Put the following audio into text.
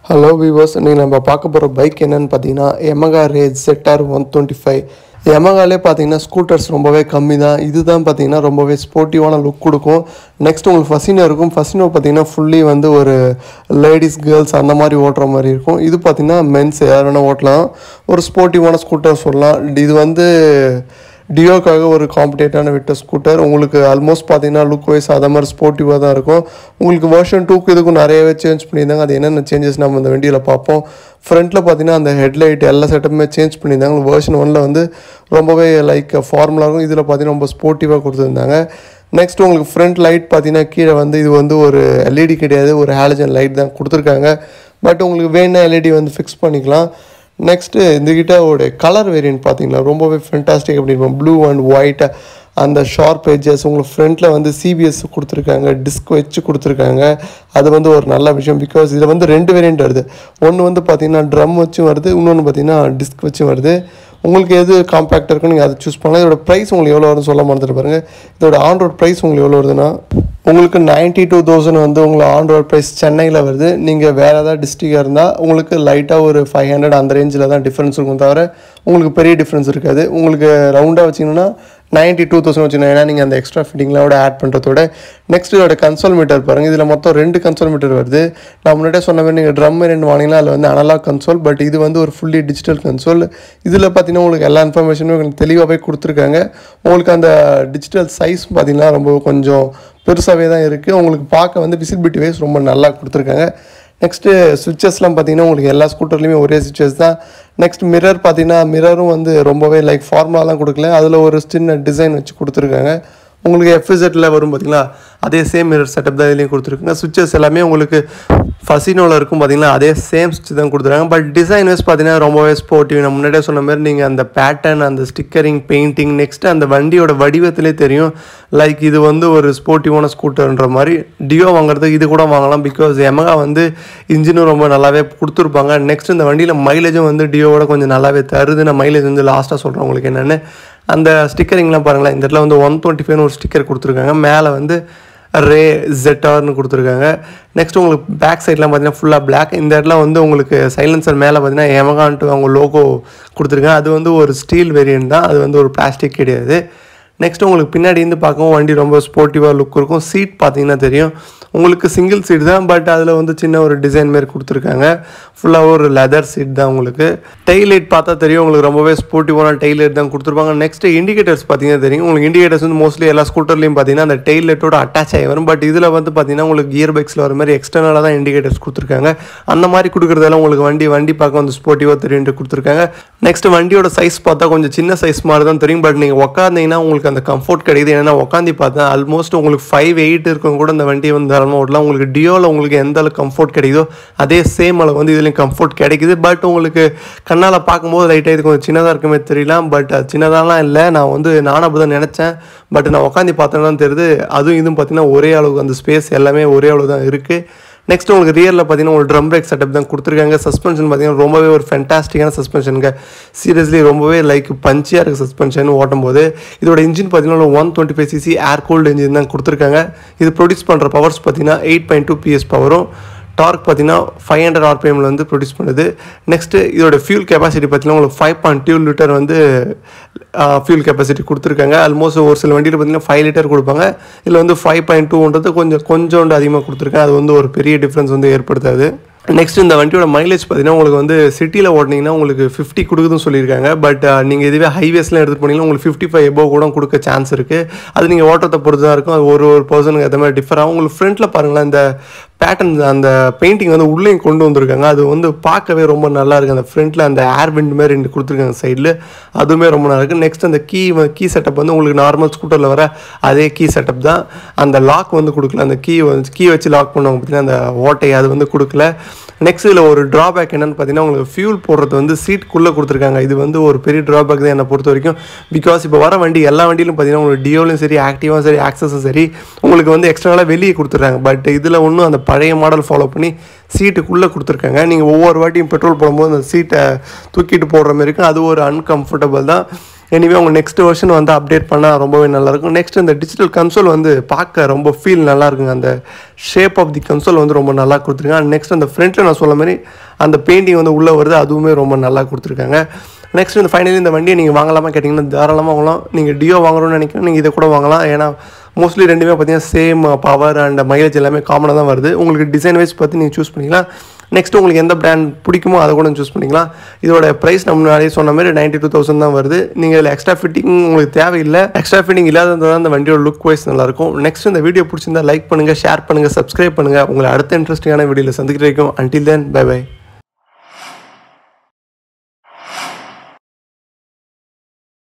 hello viewers இன்னைக்கு நம்ம பார்க்க போகிற பைக் என்னன்னு பார்த்தீங்கன்னா Yamaha Ray ZR one twenty five எமகாலே பார்த்தீங்கன்னா ஸ்கூட்டர்ஸ் ரொம்பவே கம்மி தான் இதுதான் பார்த்தீங்கன்னா ரொம்பவே ஸ்போர்ட்டிவான லுக் கொடுக்கும் நெக்ஸ்ட் உங்களுக்கு ஃபசினோ இருக்கும் ஃபசினோ பார்த்தீங்கன்னா ஃபுல்லி வந்து ஒரு லேடிஸ் கேர்ள்ஸ் அந்த மாதிரி ஓட்டுற மாதிரி இருக்கும் இது பார்த்தீங்கன்னா மென்ஸ் யார் வேணால் ஓட்டலாம் ஒரு ஸ்போர்ட்டிவான ஸ்கூட்டர் சொல்லலாம் இது வந்து டியோக்காக ஒரு காம்படேட்டான விட்ட ஸ்கூட்டர் உங்களுக்கு ஆல்மோஸ்ட் பார்த்தீங்கன்னா லுக் வைஸ் அதை மாதிரி ஸ்போர்ட்டிவாக தான் இருக்கும் உங்களுக்கு வெர்ஷன் டூக்கு இதுக்கும் நிறையவே சேஞ்ச் பண்ணியிருந்தாங்க அது என்னென்ன சேஞ்சஸ் நம்ம இந்த வண்டியில் பார்ப்போம் ஃப்ரண்ட்டில் பார்த்தீங்கன்னா அந்த ஹெட்லைட் எல்லா செட்டப்புமே சேஞ்ச் பண்ணியிருந்தாங்க வெர்ஷன் ஒனில் வந்து ரொம்பவே லைக் ஃபார்முலா இருக்கும் இதில் பார்த்தீங்கன்னா ரொம்ப ஸ்போர்ட்டிவாக கொடுத்துருந்தாங்க நெக்ஸ்ட் உங்களுக்கு ஃப்ரண்ட் லைட் பார்த்தீங்கன்னா கீழே வந்து இது வந்து ஒரு எல்இடி கிடையாது ஒரு ஹாலஜன் லைட் தான் கொடுத்துருக்காங்க பட் உங்களுக்கு வேணா எல்இடி வந்து ஃபிக்ஸ் பண்ணிக்கலாம் நெக்ஸ்ட்டு இந்த கிட்டாவோட கலர் வேரியன்ட் பார்த்தீங்களா ரொம்பவே ஃபென்டாஸ்டிக் அப்படி இருக்கும் ப்ளூ அண்ட் ஒயிட் அந்த ஷார்ப் எட்ஜஸ் உங்களுக்கு ஃப்ரண்ட்டில் வந்து சிபிஎஸ் கொடுத்துருக்காங்க டிஸ்க் வச்சு கொடுத்துருக்காங்க அது வந்து ஒரு நல்ல விஷயம் பிகாஸ் இதில் வந்து ரெண்டு வேரியன்ட் வருது ஒன்று வந்து பார்த்தீங்கன்னா ட்ரம் வச்சும் வருது இன்னொன்று பார்த்தீங்கன்னா டிஸ்க் வச்சும் வருது உங்களுக்கு எது காம்பேக்டாக இருக்குன்னு நீங்கள் அதை சூஸ் பண்ணலாம் இதோட ப்ரைஸ் உங்களுக்கு எவ்வளோ வரும்னு சொல்ல மறந்துட்டு பாருங்க இதோட ஆன் ரோட் ப்ரைஸ் உங்களுக்கு எவ்வளோ வருதுன்னா உங்களுக்கு நைன்ட்டி டூ தௌசண்ட் வந்து உங்களுக்கு ஆன் ரோட் ப்ரைஸ் சென்னையில் வருது நீங்கள் வேறு ஏதாவது டிஸ்ட்ரிக்டாக இருந்தால் உங்களுக்கு லைட்டாக ஒரு ஃபைவ் ஹண்ட்ரட் அந்த ரேஞ்சில் தான் டிஃப்ரென்ஸ் இருக்கும் தவிர உங்களுக்கு பெரிய டிஃப்ரென்ஸ் இருக்காது உங்களுக்கு ரவுண்டாக வச்சிங்கன்னா நைன்ட்டி டூ தௌசண்ட் வச்சுக்கணும் ஏன்னா நீங்கள் அந்த எக்ஸ்ட்ரா ஃபிட்டிங்லாம் ஆட் பண்ணுறதோட நெக்ஸ்ட் இதோட கன்சோல் மீட்டர் பாருங்கள் இதில் மொத்தம் ரெண்டு கன்சோல் மீட்டர் வருது நான் முன்னாடியே சொன்ன மாதிரி நீங்கள் ட்ரம் ரெண்டு வாங்கினா அதில் வந்து அனலாக் கன்சோல் பட் இது வந்து ஒரு ஃபுல்லி டிஜிட்டல் கன்சோல் இதில் பார்த்தீங்கன்னா உங்களுக்கு எல்லா இன்ஃபர்மேஷனும் உங்களுக்கு தெளிவாகவே கொடுத்துருக்காங்க உங்களுக்கு அந்த டிஜிட்டல் சைஸ் பார்த்தீங்கன்னா ரொம்ப கொஞ்சம் பெருசாகவே தான் இருக்குது உங்களுக்கு பார்க்க வந்து விசிபிலிட்டி வைஸ் ரொம்ப நல்லா கொடுத்துருக்காங்க நெக்ஸ்ட்டு சுவிச்சஸ்லாம் பார்த்தீங்கன்னா உங்களுக்கு எல்லா ஸ்கூட்டர்லேயுமே ஒரே சுவிச்சஸ் தான் நெக்ஸ்ட் மிரர் பார்த்தீங்கன்னா மிரரும் வந்து ரொம்பவே லைக் ஃபார்முலாலாம் கொடுக்கல அதில் ஒரு சின்ன டிசைன் வச்சு கொடுத்துருக்காங்க உங்களுக்கு எஃப்இசெட்டில் வரும் பார்த்தீங்களா அதே சேம் மிரர் செட்டப் தான் இதுலேயும் கொடுத்துருக்குங்க சுவிச்சஸ் எல்லாமே உங்களுக்கு ஃபசினோவில் இருக்கும் பார்த்தீங்கன்னா அதே சேம் சுவிட்ச் தான் கொடுத்துருக்காங்க பட் டிசைன் வைஸ் பார்த்தீங்கன்னா ரொம்பவே ஸ்போர்ட்டிவ் நான் முன்னாடியே சொன்ன மாதிரி நீங்கள் அந்த பேட்டர்ன் அந்த ஸ்டிக்கரிங் பெயிண்டிங் நெக்ஸ்ட் அந்த வண்டியோட வடிவத்திலே தெரியும் லைக் இது வந்து ஒரு ஸ்போர்ட்டிவான ஸ்கூட்டர்ன்ற மாதிரி டியோ வாங்குறதுக்கு இது கூட வாங்கலாம் பிகாஸ் எமகா வந்து இன்ஜினும் ரொம்ப நல்லாவே கொடுத்துருப்பாங்க நெக்ஸ்ட் இந்த வண்டியில் மைலேஜும் வந்து டியோவோட கொஞ்சம் நல்லாவே தருது நான் மைலேஜ் வந்து லாஸ்ட்டாக சொல்கிறேன் உங்களுக்கு என்னென்னு அந்த ஸ்டிக்கரிங்லாம் பாருங்களேன் இந்த இடத்துல வந்து ஒன் டுவெண்ட்டி ஃபைவ்னு ஒரு ஸ்டிக்கர் கொடுத்துருக்காங்க மேலே வந்து ரே ஜெட்டார்னு கொடுத்துருக்காங்க நெக்ஸ்ட் உங்களுக்கு பேக் சைட்லாம் பார்த்தீங்கன்னா ஃபுல்லாக பிளாக் இந்த இடத்துல வந்து உங்களுக்கு சைலன்சர் மேலே பார்த்தீங்கன்னா எமகான்ட்டு அவங்க லோகோ கொடுத்துருக்காங்க அது வந்து ஒரு ஸ்டீல் வேரியன்ட் தான் அது வந்து ஒரு பிளாஸ்டிக் கிடையாது நெக்ஸ்ட் உங்களுக்கு பின்னாடி இருந்து பார்க்கவும் வண்டி ரொம்ப ஸ்போர்ட்டிவாக லுக் இருக்கும் சீட் பார்த்தீங்கன்னா தெரியும் உங்களுக்கு சிங்கிள் சீட் தான் பட் அதில் வந்து சின்ன ஒரு டிசைன் மாரி கொடுத்துருக்காங்க ஃபுல்லாக ஒரு லெதர் சீட் தான் உங்களுக்கு டெய்ல் லைட் பார்த்தா தெரியும் உங்களுக்கு ரொம்பவே ஸ்போர்ட்டிவான டெய்ல் லைட் தான் கொடுத்துருப்பாங்க நெக்ஸ்ட் இண்டிகேட்டர்ஸ் பார்த்தீங்கன்னா தெரியும் உங்களுக்கு இண்டிகேட்டர்ஸ் வந்து மோஸ்ட்லி எல்லா ஸ்கூட்டர்லையும் பார்த்தீங்கன்னா அந்த டெய்ல் லைட்டோட அட்டாச் ஆகி வரும் பட் இதில் வந்து பார்த்தீங்கன்னா உங்களுக்கு கியர் பைக்ஸில் வர மாதிரி எக்ஸ்டர்னலாக தான் இண்டிகேட்டர்ஸ் கொடுத்துருக்காங்க அந்த மாதிரி கொடுக்குறதெல்லாம் உங்களுக்கு வண்டி வண்டி பார்க்க வந்து ஸ்போர்ட்டிவாக தெரியுன்ட்டு கொடுத்துருக்காங்க நெக்ஸ்ட் வண்டியோட சைஸ் பார்த்தா கொஞ்சம் சின்ன சைஸ் மாதிரி தான் தெரியும் பட் நீங்கள் உட்காந்தீங்கன்னா உங்களுக்கு அந்த கம்ஃபர்ட் கிடைக்குது ஏன்னா உட்காந்து பார்த்தா ஆல்மோஸ்ட் உங்களுக்கு ஃபைவ் எயிட் இருக்கும் கூட இந்த வண்டி வந்து தாராளமாக ஓட்டலாம் உங்களுக்கு டியோவில் உங்களுக்கு எந்த அளவுக்கு கம்ஃபர்ட் கிடைக்குதோ அதே சேம் அளவு வந்து இதுலேயும் கம்ஃபர்ட் கிடைக்குது பட் உங்களுக்கு கண்ணால் பார்க்கும்போது லைட்டாக இது கொஞ்சம் சின்னதாக இருக்குமே தெரியலாம் பட் அது சின்னதாலாம் இல்லை நான் வந்து நானும் அப்படி தான் நினச்சேன் பட் நான் உட்காந்து பார்த்தேன்னா தான் தெரியுது அதுவும் இதுவும் பார்த்தீங்கன்னா ஒரே அளவுக்கு அந்த ஸ்பேஸ் எல்லாமே ஒரே அளவு தான் இருக்குது நெக்ஸ்ட் உங்களுக்கு ரியரில் பார்த்தீங்கன்னா ஒரு ட்ரம் பிரேக் செட்டப் தான் கொடுத்துருக்காங்க சஸ்பென்ஷன் பார்த்தீங்கன்னா ரொம்பவே ஒரு ஃபென்டாஸ்டிக்கான சஸ்பென்ஷனுங்க சீரியஸ்லி ரொம்பவே லைக் பஞ்சியாக இருக்குது சஸ்பென்ஷன் ஓட்டும் போது இதோட இன்ஜின் பார்த்தீங்கன்னா one twenty five CC air cooled engine தான் கொடுத்துருக்காங்க இது ப்ரொடியூஸ் பண்ணுற பவர்ஸ் பார்த்தீங்கன்னா எயிட் பாயிண்ட் டூ பிஎஸ் பவரும் டார்க் பார்த்தீங்கன்னா ஃபைவ் ஹண்ட்ரட் ஆர்பிஎம்ல வந்து ப்ரொடியூஸ் பண்ணுது நெக்ஸ்ட்டு இதோட ஃபியூல் கெப்பாசிட்டி பார்த்தீங்கன்னா உங்களுக்கு ஃபைவ் பாயிண்ட் டூ லிட்டர் வந்து ஃபியூல் கெப்பாசிட்டி கொடுத்துருக்காங்க ஆல்மோஸ்ட் ஒரு சில வண்டியில் பார்த்தீங்கன்னா ஃபைவ் லிட்டர் கொடுப்பாங்க இதில் வந்து ஃபைவ் பாயிண்ட் டூன்றது கொஞ்சம் கொஞ்சோண்டு அதிகமாக கொடுத்துருக்காங்க அது வந்து ஒரு பெரிய டிஃப்ரென்ஸ் வந்து ஏற்படுத்தாது நெக்ஸ்ட் இந்த வண்டியோட மைலேஜ் பார்த்தீங்கன்னா உங்களுக்கு வந்து சிட்டியில் ஓட்டினீங்கன்னா உங்களுக்கு ஃபிஃப்டி கொடுக்குதுன்னு சொல்லியிருக்காங்க பட் நீங்கள் இதுவே ஹைவேஸ்லாம் எடுத்துகிட்டு போனீங்கன்னா உங்களுக்கு ஃபிஃப்டி ஃபைவ் எபோ கூட கொடுக்க சான்ஸ் இருக்குது அது நீங்கள் ஓட்டத்தை பொறுத்து தான் இருக்கும் அது ஒரு ஒரு பர்சனுக்கு ஏற்ற மாதிரி டிஃபர் ஆகும் உங்களுக்கு ஃப்ரண்ட்டில் பாருங்களேன் இந்த பேட்டர்ன் அந்த பெயிண்டிங் வந்து உள்ளேயும் கொண்டு வந்திருக்காங்க அது வந்து பார்க்கவே ரொம்ப நல்லா இருக்குது அந்த ஃப்ரண்ட்டில் அந்த ஏர் விண்ட் மாதிரி ரெண்டு கொடுத்துருக்காங்க சைடில் அதுவுமே ரொம்ப நல்லா இருக்குது நெக்ஸ்ட் அந்த கீ கீ செட்டப் வந்து உங்களுக்கு நார்மல் ஸ்கூட்டரில் வர அதே கீ செட்டப் தான் அந்த லாக் வந்து கொடுக்கல அந்த கீ வந்து கீ வச்சு லாக் பண்ணுவாங்க பார்த்தீங்கன்னா அந்த ஓட்டை அது வந்து கொடுக்கல நெக்ஸ்ட் இதில் ஒரு ட்ராபேக் என்னென்னு பார்த்தீங்கன்னா உங்களுக்கு ஃபியூல் போடுறது வந்து சீட்குள்ளே கொடுத்துருக்காங்க இது வந்து ஒரு பெரிய ட்ராபேக் தான் என்னை பொறுத்த வரைக்கும் பிகாஸ் இப்போ வர வண்டி எல்லா வண்டியிலும் பார்த்தீங்கன்னா உங்களுக்கு டியோலையும் சரி ஆக்டிவாகவும் சரி ஆக்சஸும் சரி உங்களுக்கு வந்து எக்ஸ்ட்ராலாக வெளியே கொடுத்துட்றாங்க பட் இதில் ஒன்றும் அந்த பழைய மாடல் ஃபாலோ பண்ணி சீட்டுக்குள்ளே கொடுத்துருக்காங்க நீங்கள் ஒவ்வொரு வாட்டியும் பெட்ரோல் போடும்போது அந்த சீட்டை தூக்கிட்டு போடுற மாதிரி இருக்கும் அது ஒரு அன்கம்ஃபர்டபுள் தான் எனிவே உங்கள் நெக்ஸ்ட் வெர்ஷன் வந்து அப்டேட் பண்ணால் ரொம்பவே நல்லாயிருக்கும் நெக்ஸ்ட் இந்த டிஜிட்டல் கன்சோல் வந்து பார்க்க ரொம்ப ஃபீல் நல்லா இருக்குங்க அந்த ஷேப் ஆஃப் தி கன்சோல் வந்து ரொம்ப நல்லா கொடுத்துருக்காங்க நெக்ஸ்ட் அந்த ஃப்ரண்ட்டில் நான் சொல்ல மாதிரி அந்த பெயிண்டிங் வந்து உள்ளே வருது அதுவுமே ரொம்ப நல்லா கொடுத்துருக்காங்க நெக்ஸ்ட் இந்த ஃபைனலி இந்த வண்டியை நீங்கள் வாங்கலாமா கேட்டிங்கன்னா தாராளமாக வாங்கலாம் நீங்கள் டியோ வாங்குறோம்னு நினைக்கிறோம் நீங்கள் இதை கூட வாங்கலாம் ஏன்னா மோஸ்ட்லி ரெண்டுமே பார்த்தீங்கன்னா சேம் பவர் அண்ட் மைலேஜ் எல்லாமே காமனாக தான் வருது உங்களுக்கு டிசைன் வைஸ் பார்த்து நீங்கள் சூஸ் பண்ணிக்கலாம் நெக்ஸ்ட் உங்களுக்கு எந்த பிராண்ட் பிடிக்குமோ அதை கூட சூஸ் பண்ணிக்கலாம் இதோட ப்ரைஸ் நம்ம முன்னாடியே சொன்ன மாதிரி நைன்டி டூ தௌசண்ட் தான் வருது நீங்கள் இதில் எக்ஸ்ட்ரா ஃபிட்டிங் உங்களுக்கு தேவையில்லை எக்ஸ்ட்ரா ஃபிட்டிங் இல்லாதது தான் இந்த வண்டியோட லுக் வைஸ் நல்லாயிருக்கும் நெக்ஸ்ட் இந்த வீடியோ பிடிச்சிருந்தா லைக் பண்ணுங்கள் ஷேர் பண்ணுங்கள் சப்ஸ்கிரைப் பண்ணுங்கள் உங்களை அடுத்த இன்ட்ரெஸ்டிங்கான வீடியோவில் சந்திக்கிற வரைக்கும் அன்டில் தென் பை பை